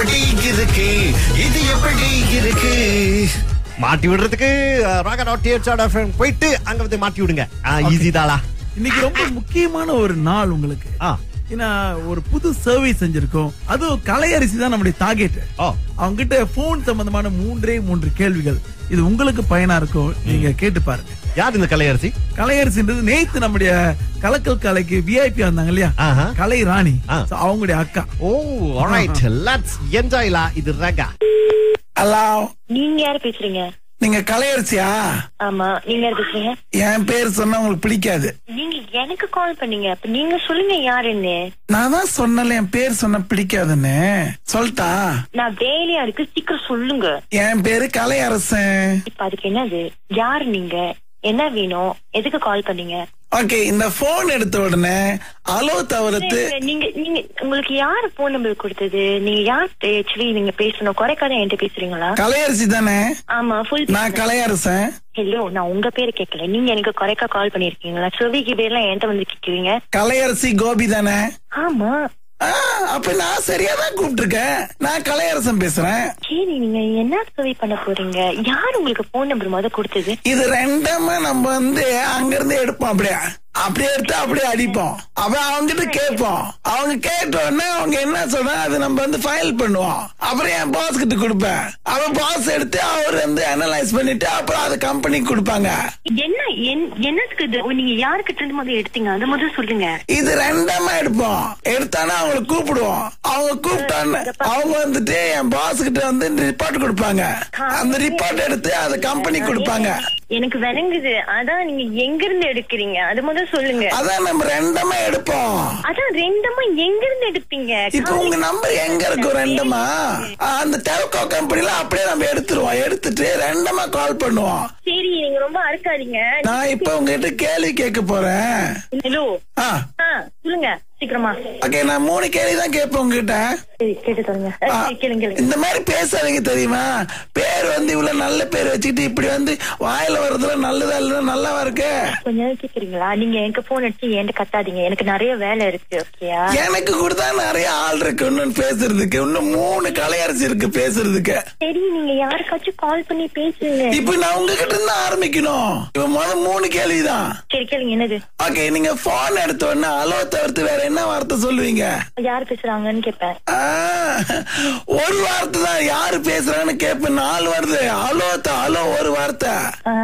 எப்படி இருக்கு இது எப்படி இருக்கு மாட்டி விடுறதுக்கு ராகா டாட் டிஎச் போயிட்டு அங்க வந்து மாட்டி விடுங்க ஈஸி தாளா இன்னைக்கு ரொம்ப முக்கியமான ஒரு நாள் உங்களுக்கு ஆ. ஏன்னா ஒரு புது சர்வீஸ் செஞ்சிருக்கோம் அதுவும் கலையரிசி தான் நம்முடைய டார்கெட் ஓ அவங்க கிட்ட போன் சம்பந்தமான மூன்றே மூன்று கேள்விகள் இது உங்களுக்கு பயனா இருக்கும் நீங்க கேட்டு பாருங்க யார் இந்த கலையரசி கலையரசின்றது நேத்து நம்முடைய கலக்கல் கலைக்கு விஐபி வந்தாங்க இல்லையா ஆஹா. கலை ராணி ஆ. So, அவங்களுடைய அக்கா ஓ ஆல்ரைட் லெட்ஸ் என்ஜாய்லா இது ரகா ஹலோ நீங்க யாரு பேசுறீங்க நீங்க கலையரசியா ஆமா நீங்க யாரு பேசுறீங்க என் பேர் சொன்னா உங்களுக்கு பிடிக்காது நீங்க எனக்கு கால் பண்ணீங்க அப்ப நீங்க சொல்லுங்க யாருன்னு நான் தான் சொன்னல என் பேர் சொன்னா பிடிக்காதுன்னு சொல்லிட்டா நான் வேலையா இருக்கு சீக்கிரம் சொல்லுங்க என் பேரு கலையரசன் இப்ப அதுக்கு என்னது யாரு நீங்க என்ன வேணும் எதுக்கு கால் பண்ணீங்க ஓகே இந்த போன் எடுத்த உடனே அலோ தவிர்த்து நீங்க நீங்க உங்களுக்கு யாரு போன் நம்பர் கொடுத்தது நீங்க யார் ஆக்சுவலி நீங்க பேசணும் குறைக்காத என்கிட்ட பேசுறீங்களா கலையரசி தானே ஆமா ஃபுல் நான் கலையரசன் ஹலோ நான் உங்க பேரு கேட்கல நீங்க எனக்கு குறைக்கா கால் பண்ணிருக்கீங்களா சுவிக்கு பேர்லாம் என்கிட்ட வந்து கேக்குறீங்க கலையரசி கோபி தானே ஆமா ஆ, அப்ப நான் சரியா தான் கூப்பிட்டுருக்கேன் நான் கலையரசன் பேசுறேன் சரி நீங்க என்ன சுவி பண்ண போறீங்க யார் உங்களுக்கு போன் நம்பர் முத கொடுத்தது இது ரெண்டுமே நம்ம வந்து அங்க இருந்து எடுப்போம் அப்படியே அப்படியே எடுத்து அப்படியே அடிப்போம் அப்புறம் அவங்க கிட்ட கேட்போம் அவங்க கேட்ட உடனே அவங்க என்ன சொல்றாங்க அது நம்ம வந்து ஃபைல் பண்ணுவோம் அப்புறம் என் பாஸ் கிட்ட கொடுப்பேன் அவன் பாஸ் எடுத்து அவர் வந்து அனலைஸ் பண்ணிட்டு அப்புறம் அதை கம்பெனிக்கு கொடுப்பாங்க என்ன என்- என்னத்துக்கு இது ஓ, நீங்க யாருக்கிட்ட இருந்து முதல்ல எடுத்தீங்க அதை முதல்ல சொல்லுங்க இது ரெண்டமா எடுப்போம் எடுத்தானா அவங்கள கூப்பிடுவோம் அவங்க கூப்பிட்டான்னு அவங்க வந்துட்டு என் பாஸ் கிட்ட வந்து ரிப்போர்ட் கொடுப்பாங்க அந்த ரிப்போர்ட் எடுத்து அதை கம்பெனி கொடுப்பாங்க எனக்கு விளங்குது அதான் நீங்க எங்க இருந்து எடுக்கிறீங்க அது முதல்ல சொல்லுங்க அதான் நம்ம ரெண்டமா எடுப்போம் அதான் ரெண்டமா எங்க இருந்து எடுப்பீங்க இப்ப உங்க நம்பர் எங்க இருக்கும் ரெண்டமா அந்த டெல்கோ கம்பெனில அப்படியே நம்ம எடுத்துருவோம் எடுத்துட்டு ரெண்டமா கால் பண்ணுவோம் சரி நீங்க ரொம்ப அறுக்காதீங்க நான் இப்ப உங்ககிட்ட கேள்வி கேட்க போறேன் ஹலோ ஆ ஆ சொல்லுங்க சீக்கிரமா ஓகே நான் மூணு கேள்வி தான் கேட்பேன் உங்ககிட்ட சரி கேட்டு சொல்லுங்க ஆ, கேளுங்க கேளுங்க இந்த மாதிரி பேசாதீங்க தெரியுமா பேர் வந்து இவ்வளவு நல்ல பேர் வச்சுக்கிட்டு இப்படி வந்து வாயில வர்றதுல நல்லதா இல்ல நல்லாவா இருக்கு கொஞ்ச நேரம் கேக்குறீங்களா நீங்க எனக்கு போன் அடிச்சு என்கிட்ட கத்தாதீங்க எனக்கு நிறைய வேலை இருக்கு ஓகேயா எனக்கு கூட தான் நிறைய ஆள் இருக்கு இன்னும் பேசுறதுக்கு இன்னும் மூணு கலையரசி இருக்கு பேசுறதுக்கு சரி நீங்க யாருக்காச்சும் கால் பண்ணி பேசுங்க இப்ப நான் உங்ககிட்ட இருந்து ஆரம்பிக்கணும் இப்ப முதல் மூணு கேள்விதான் சரி கேளுங்க என்னது ஓகே நீங்க போன் எடுத்த உடனே அலோ தவிர்த்து வேற என்ன வார்த்தை சொல்லுவீங்க யார் பேசுறாங்கன்னு கேட்பேன் ஆ, ஒரு வார்த்தை தான் யாரு பேசுறாங்கன்னு கேட்பேன் நாலு வருது அலோ அலோ ஒரு வார்த்தை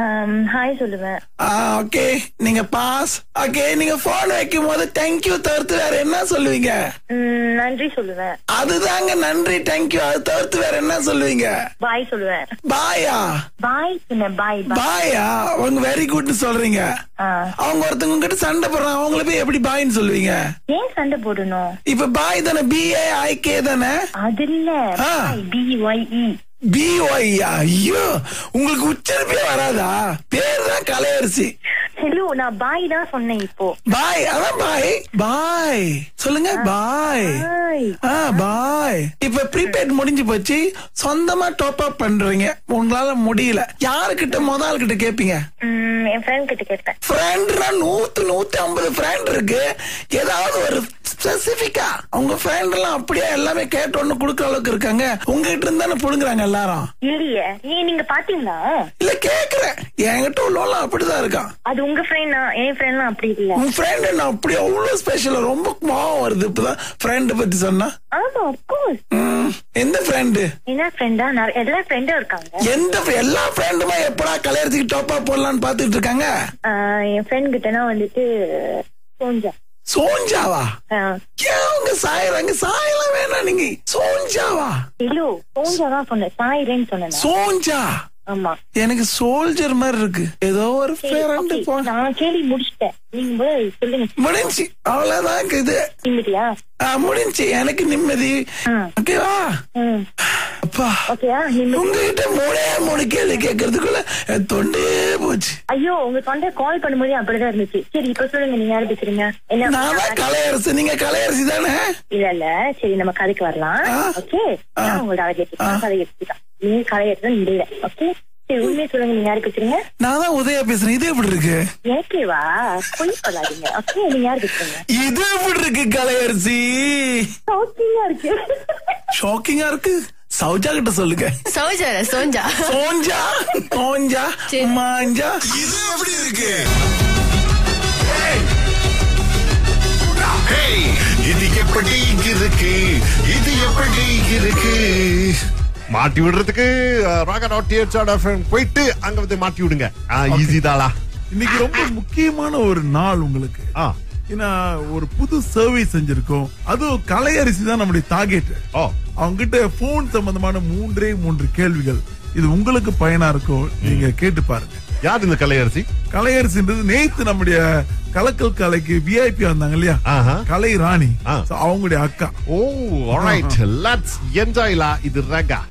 ஹாய் சொல்லுவேன் ஓகே நீங்க பாஸ் ஓகே நீங்க போன் வைக்கும் போது தேங்க்யூ தவிர்த்து வேற என்ன சொல்லுவீங்க ம், நன்றி சொல்லுவேன் அதுதாங்க நன்றி தேங்க்யூ அது தவிர்த்து வேற என்ன சொல்லுவீங்க பாய் சொல்லுவேன் பாயா பாய் சொன்னேன் பாய் பாய் பாயா அவங்க வெரி குட்னு சொல்றீங்க ஆ. அவங்க ஒருத்தவங்க கிட்ட சண்டை போடுறாங்க அவங்கள போய் எப்படி பாய்ன்னு சொல்லுவீங்க ஏன் சண்டை போடணும் இப்ப பாய் தானே பிஏ ஐகே தானே அது இல்ல ஆ. பி ஒய் இ பிஒய் ஐயோ உங்களுக்கு உச்சரிப்பே வராதா பேர் தான் கலையரிசி ஹலோ நான் பாய் தான் சொன்னேன் இப்போ பாய் அதான் பாய் பாய் சொல்லுங்க பாய் பாய் ஆ பாய் இப்ப ப்ரீபெய்ட் முடிஞ்சு போச்சு சொந்தமா டாப் அப் பண்றீங்க உங்களால முடியல யாருக்கிட்ட முதல் கிட்ட கேப்பீங்க ம், என் ஃப்ரெண்ட் கிட்ட கேட்டேன் ஃப்ரெண்ட்னா நூத்து நூத்தி ஐம்பது ஃப்ரெண்ட் இருக்கு ஏதாவது ஒரு ஸ்பெசிபிக்கா உங்க ஃப்ரெண்ட் எல்லாம் அப்படியே எல்லாமே கேட்ட ஒண்ணு குடுக்கற அளவுக்கு இருக்காங்க உங்ககிட்ட இருந்தானே புடுங்குறாங்க எல்லாரும் இல்லையே ஏன் நீங்க பாத்தீங்களா இல்ல கேக்குறேன் என்கிட்ட உள்ளவெல்லாம் அப்படிதான் இருக்கான் அது உங்க ஃப்ரெண்ட் என் ஃப்ரெண்ட்லாம் அப்படி இல்ல உன் ஃப்ரெண்ட் என்ன அப்படி அவ்வளவு ஸ்பெஷல் ரொம்ப கோவம் வருது இப்பதான் ஃப்ரெண்ட் பத்தி சொன்னா ஆமா அப்கோர்ஸ் ம், எந்த ஃப்ரெண்டு என்ன ஃப்ரெண்டா எல்லா ஃப்ரெண்டும் இருக்காங்க எந்த fr- எல்லா ஃப்ரெண்டுமா எப்படா கல்யாணத்துக்கு டோப்பா போடலாம்னு பாத்துட்டு இருக்காங்க ஆ, என் ஃப்ரெண்ட் கிட்டனா வந்துட்டு சோஞ்சா சோஞ்சாவா ஏன் உங்க சாயறாங்க சாயலாம் வேணாம் நீங்க சோஞ்சாவா இல்லோ சோஞ்சா தான் சொன்னேன் சாயிரேன்னு சொன்னேன் நான். சோஞ்சா ஆமா எனக்கு சோல்ஜர் மாதிரி இருக்கு ஏதோ ஒரு சரி, ஃப்ரெண்டு okay. போ நான் கேள்வி முடிச்சிட்டேன் நீங்க முதல்ல சொல்லுங்க முடிஞ்சு அவ்வளவுதான் இது நிம்மதியா ஆ, முடிஞ்சு எனக்கு நிம்மதி ம். ஓகேவா ம் அப்பா ஓகேயா நிம்மதி உங்ககிட்ட மூணே மூணு கேள்வி கேட்கறதுக்குள்ள என் தொண்டே போச்சு ஐயோ உங்க தொண்டை கால் பண்ணும்போதே அப்படிதான் இருந்துச்சு சரி இப்ப சொல்லுங்க நீங்க யாரு பேசுறீங்க என்ன நான் தான் கலையரசு நீங்க கலையரசி தானே இல்ல இல்ல சரி நம்ம கதைக்கு வரலாம் ஆ. ஓகே ஆ. நான் உங்களோட அழகை கதை எடுத்துக்கலாம் நீங்க கதை எடுத்து இல்ல ஓகே சரி உண்மையை சொல்லுங்க நீங்க யாரு பேசுறீங்க நான் தான் உதயா பேசுறேன் இது எப்படி இருக்கு ஏகேவா பொய் சொல்லாதீங்க ஓகே நீங்க யாரு பேசுறீங்க இது எப்படி இருக்கு கலையரசி சௌக்கியமா இருக்கு ஷாக்கிங்கா இருக்கு சௌஜா கிட்ட சொல்லுங்க சௌஜா இல்ல, சோஞ்சா சோஞ்சா சோஞ்சா சரி. மாஞ்சா இது எப்படி இருக்கு ஹேய், இது எப்படி இருக்கு இது எப்படி இருக்கு மாட்டி விடுறதுக்கு ராகா டாட் டிஎச் எஃப்எம் போயிட்டு அங்க வந்து மாட்டி விடுங்க ஈஸி தாளா இன்னைக்கு ரொம்ப முக்கியமான ஒரு நாள் உங்களுக்கு ஆ ஏன்னா ஒரு புது சர்வீ செஞ்சிருக்கோம் அதுவும் கலையரிசி தான் நம்முடைய டார்கெட் ஓ அவங்க கிட்ட போன் சம்பந்தமான மூன்றே மூன்று கேள்விகள் இது உங்களுக்கு பயனா இருக்கும் நீங்க கேட்டு பாருங்க யார் இந்த கலையரசி கலையரசின்றது நேத்து நம்முடைய கலக்கல் கலைக்கு விஐபி வந்தாங்க இல்லையா ஆஹா. கலை ராணி ஆ. So, அவங்களுடைய அக்கா ஓ ஆல்ரைட் லெட்ஸ் என்ஜாய்லா இது ரகா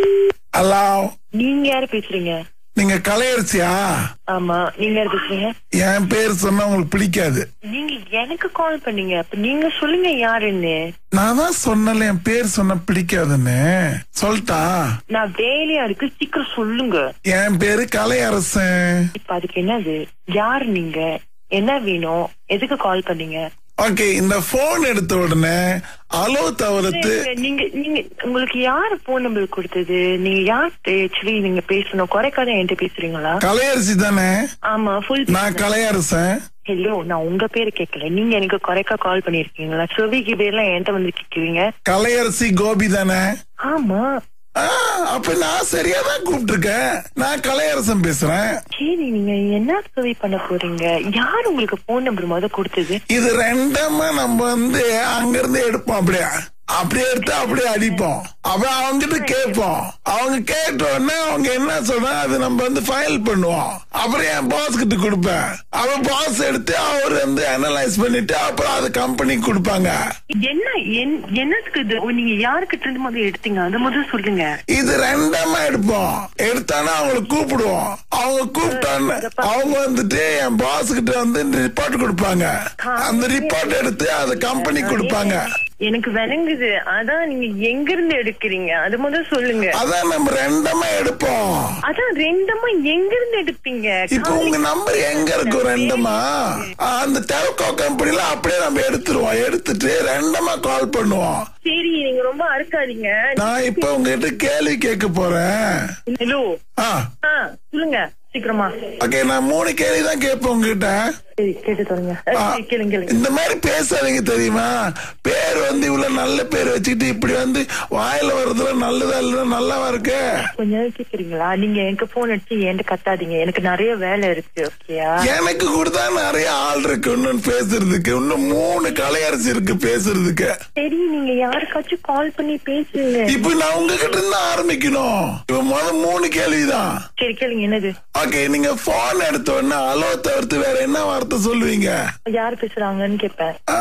ஹலோ நீங்க யாரு பேசுறீங்க நீங்க கலையரசியா ஆமா நீங்க யாரு பேசுறீங்க என் பேர் சொன்னா உங்களுக்கு பிடிக்காது நீங்க எனக்கு கால் பண்ணீங்க அப்ப நீங்க சொல்லுங்க யாருன்னு நான் தான் சொன்னல என் பேர் சொன்னா பிடிக்காதுன்னு சொல்லிட்டா நான் வேலையா இருக்கு சீக்கிரம் சொல்லுங்க என் பேரு கலையரசன் இப்ப அதுக்கு என்னது யாரு நீங்க என்ன வேணும் எதுக்கு கால் பண்ணீங்க ஓகே இந்த போன் எடுத்த உடனே அலோ தவிர்த்து நீங்க நீங்க உங்களுக்கு யாரு போன் நம்பர் கொடுத்தது நீங்க யார் ஆக்சுவலி நீங்க பேசணும் குறைக்காத என்கிட்ட பேசுறீங்களா கலையரசி தானே ஆமா ஃபுல் நான் கலையரசன் ஹலோ நான் உங்க பேரு கேட்கல நீங்க எனக்கு குறைக்கா கால் பண்ணிருக்கீங்களா ஸ்விக்கி பேர்லாம் என்கிட்ட வந்து கேக்குறீங்க கலையரசி கோபி தானே ஆமா ஆ, அப்ப நான் சரியா தான் கூப்பிட்டுருக்கேன் நான் கலையரசன் பேசுறேன் சரி நீங்க என்ன சேவை பண்ண போறீங்க யார் உங்களுக்கு போன் நம்பர் முத கொடுத்தது இது ரெண்டமா நம்ம வந்து அங்க இருந்து எடுப்போம் அப்படியே அப்படியே எடுத்து அப்படியே அடிப்போம் அப்ப அவங்க கிட்ட கேட்போம் அவங்க கேட்ட உடனே அவங்க என்ன சொன்னா அது நம்ம வந்து ஃபைல் பண்ணுவோம் அப்புறம் என் பாஸ் கிட்ட கொடுப்பேன் அவன் பாஸ் எடுத்து அவர் வந்து அனலைஸ் பண்ணிட்டு அப்புறம் அது கம்பெனிக்கு கொடுப்பாங்க என்ன என்- என்னத்துக்கு இது ஓ, நீங்க யாருக்கிட்ட இருந்து முதல்ல எடுத்தீங்க அதை முதல்ல சொல்லுங்க இது ரெண்டமா எடுப்போம் எடுத்தானா அவங்கள கூப்பிடுவோம் அவங்க கூப்பிட்டான்னு அவங்க வந்துட்டு என் பாஸ் கிட்ட வந்து ரிப்போர்ட் கொடுப்பாங்க அந்த ரிப்போர்ட் எடுத்து அதை கம்பெனி கொடுப்பாங்க எனக்கு விளங்குது அதான் நீங்க எங்க இருந்து எடுக்கிறீங்க அது முதல்ல சொல்லுங்க அதான் நம்ம ரெண்டமா எடுப்போம் அதான் ரெண்டமா எங்க இருந்து எடுப்பீங்க இப்ப உங்க நம்பர் எங்க இருக்கும் ரெண்டமா அந்த டெல்கோ கம்பெனில அப்படியே நம்ம எடுத்துருவோம் எடுத்துட்டு ரெண்டமா கால் பண்ணுவோம் சரி நீங்க ரொம்ப அறுக்காதீங்க நான் இப்ப உங்ககிட்ட கேள்வி கேட்க போறேன் ஹலோ ஆ ஆ சொல்லுங்க சீக்கிரமா ஓகே நான் மூணு கேள்வி தான் கேட்பேன் உங்ககிட்ட சரி கேட்டு தருங்க ஆ, கேளுங்க கேளுங்க இந்த மாதிரி பேசாதீங்க தெரியுமா பேர் வந்து இவ்வளவு நல்ல பேர் வச்சுக்கிட்டு இப்படி வந்து வாயில வர்றதுல நல்லதா இல்லைன்னா நல்லாவா இருக்கு கொஞ்ச நேரம் கேக்குறீங்களா நீங்க எனக்கு போன் அடிச்சு என்கிட்ட கத்தாதீங்க எனக்கு நிறைய வேலை இருக்கு ஓகேயா எனக்கு கூட தான் நிறைய ஆள் இருக்கு இன்னும் பேசுறதுக்கு இன்னும் மூணு கலையரசி இருக்கு பேசுறதுக்கு சரி நீங்க யாருக்காச்சும் கால் பண்ணி பேசுங்க இப்ப நான் உங்ககிட்ட இருந்து ஆரம்பிக்கணும் இப்ப முதல் மூணு கேள்விதான் சரி கேளுங்க என்னது ஓகே நீங்க போன் எடுத்த உடனே அலோ தவிர்த்து வேற என்ன வார்த்தை சொல்லுவீங்க யார் பேசுறாங்கன்னு கேட்பேன் ஆ,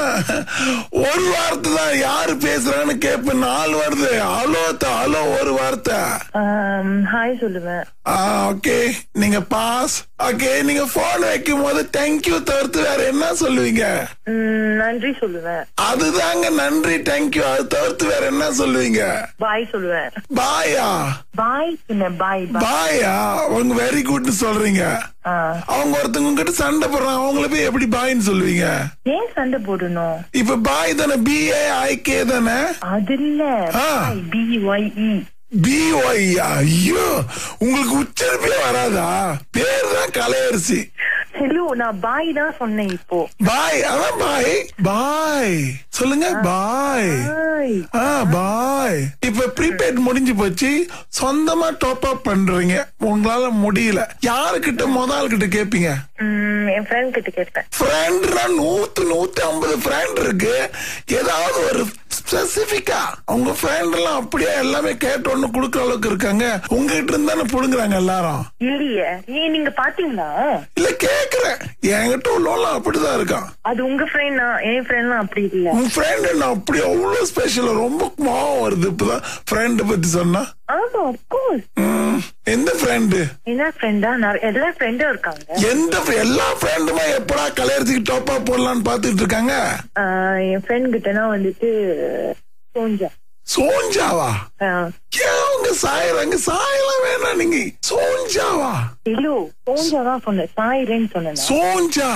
ஒரு வார்த்தை தான் யாரு பேசுறான்னு கேட்பேன் நாலு வருது அலோ த- அலோ ஒரு வார்த்தை ஹாய் சொல்லுவேன் ஓகே நீங்க பாஸ் ஓகே நீங்க போன் வைக்கும் போது தேங்க்யூ தவிர்த்து வேற என்ன சொல்லுவீங்க உம், நன்றி சொல்லுவேன் அதுதாங்க நன்றி தேங்க்யூ அது தவிர்த்து வேற என்ன சொல்லுவீங்க பாய் சொல்லுவேன் பாயா பாய் சொன்னேன் பாய் பாய் பாயா அவங்க வெரி குட்னு சொல்றீங்க ஆ. அவங்க ஒருத்தவங்க உங்ககிட்ட சண்டை போடுறாங்க அவங்கள போய் எப்படி பாய்ன்னு சொல்லுவீங்க ஏன் சண்டை போடணும் இப்ப பாய் தானே பி ஏ ஐ கே தானே அது இல்ல ஆ. B Y E B Y ஐயோ உங்களுக்கு உச்சரிப்பே வராதா பேர் தான் கலையரிசி ஹலோ நான் பாய் தான் சொன்னேன் இப்போ பாய் அதான் பாய் பாய் சொல்லுங்க பாய் பாய் ஆ பாய் இப்ப ப்ரீபெய்ட் முடிஞ்சு போச்சு சொந்தமா டாப் அப் பண்றீங்க உங்களால முடியல யாருக்கிட்ட முதல் கிட்ட கேப்பீங்க உம், என் ஃப்ரெண்ட் கிட்ட கேட்பேன் ஃப்ரெண்ட்னா நூத்து நூத்தி ஐம்பது ஃப்ரெண்ட் இருக்கு ஏதாவது ஒரு ஸ்பெசிபிக்கா உங்க ஃப்ரெண்ட் எல்லாம் அப்படியே எல்லாமே கேட்ட ஒண்ணு குடுக்கற அளவுக்கு இருக்காங்க உங்ககிட்ட இருந்தானே புடுங்குறாங்க எல்லாரும் இல்லையே ஏன் நீங்க பாத்தீங்களா இல்ல கேக்குறேன் என்கிட்ட உள்ளவெல்லாம் அப்படிதான் இருக்கான் அது உங்க ஃப்ரெண்ட் என் ஃப்ரெண்ட்லாம் அப்படி இல்ல உன் ஃப்ரெண்ட் என்ன அப்படி அவ்வளவு ஸ்பெஷல் ரொம்ப கோவம் வருது இப்பதான் ஃப்ரெண்ட் பத்தி சொன்னா ஆமா அப்கோர்ஸ் ம், எந்த ஃப்ரெண்டு என்ன ஃப்ரெண்டா எல்லா ஃப்ரெண்டும் இருக்காங்க எந்த fr- எல்லா ஃப்ரெண்டுமா எப்படா கல்யாணத்துக்கு டோப்பா போடலாம்னு பாத்துட்டு இருக்காங்க ஆஹ், என் ஃப்ரெண்ட் கிட்டனா வந்துட்டு சோஞ்சா சோஞ்சாவா ஆஹ், ஏன் அவங்க சாயறாங்க சாயலாம் வேணாம் நீங்க சோஞ்சாவா ஹலோ சோஞ்சா தான் சொன்னேன் சாயிரேன்னு சொன்னேன் சோஞ்சா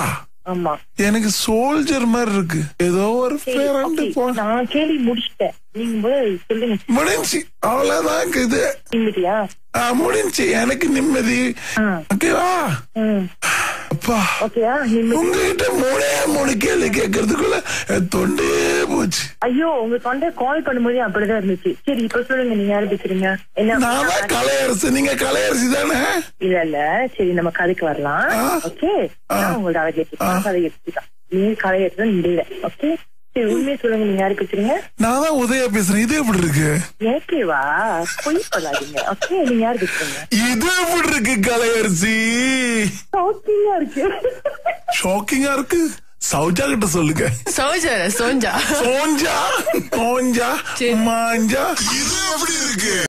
ஆமா எனக்கு சோல்ஜர் மாதிரி இருக்கு ஏதோ ஒரு சரி, ஃப்ரெண்ட் okay. போ நான் கேள்வி முடிச்சிட்டேன் நீங்க முதல்ல சொல்லுங்க முடிஞ்சு அவ்வளவுதான் இது நிம்மதியா ஆ, முடிஞ்சு எனக்கு நிம்மதி ஆ. ஓகேவா ம் அப்பா ஓகேயா நிம்மதி உங்ககிட்ட மூணே மூணு கேள்வி கேட்கறதுக்குள்ள என் தொண்டே போச்சு ஐயோ உங்க தொண்டை கால் பண்ணும்போது அப்படிதான் இருந்துச்சு சரி இப்ப சொல்லுங்க நீங்க யாரு பேசுறீங்க என்ன நான் தான் கலையரசு நீங்க கலையரசி தானே இல்ல இல்ல சரி நம்ம கதைக்கு வரலாம் ஆ. ஓகே நான் உங்களோட அழகை கதை எடுத்துதான் நீ கதை எடுத்து இல்ல ஓகே சரி உண்மையை சொல்லுங்க நீங்க யாரு பேசுறீங்க நான் தான் உதயா பேசுறேன் இது எப்படி இருக்கு ஏகேவா பொய் சொல்லாதீங்க ஓகே நீங்க யாரு பேசுறீங்க இது எப்படி இருக்கு கலையரசி ஓகேயா இருக்கு ஷாக்கிங்கா இருக்கு சௌஜா கிட்ட சொல்லுங்க சோஜா சோஞ்சா சோஞ்சா சோஞ்சா சரி. மாஞ்சா இது எப்படி இருக்கு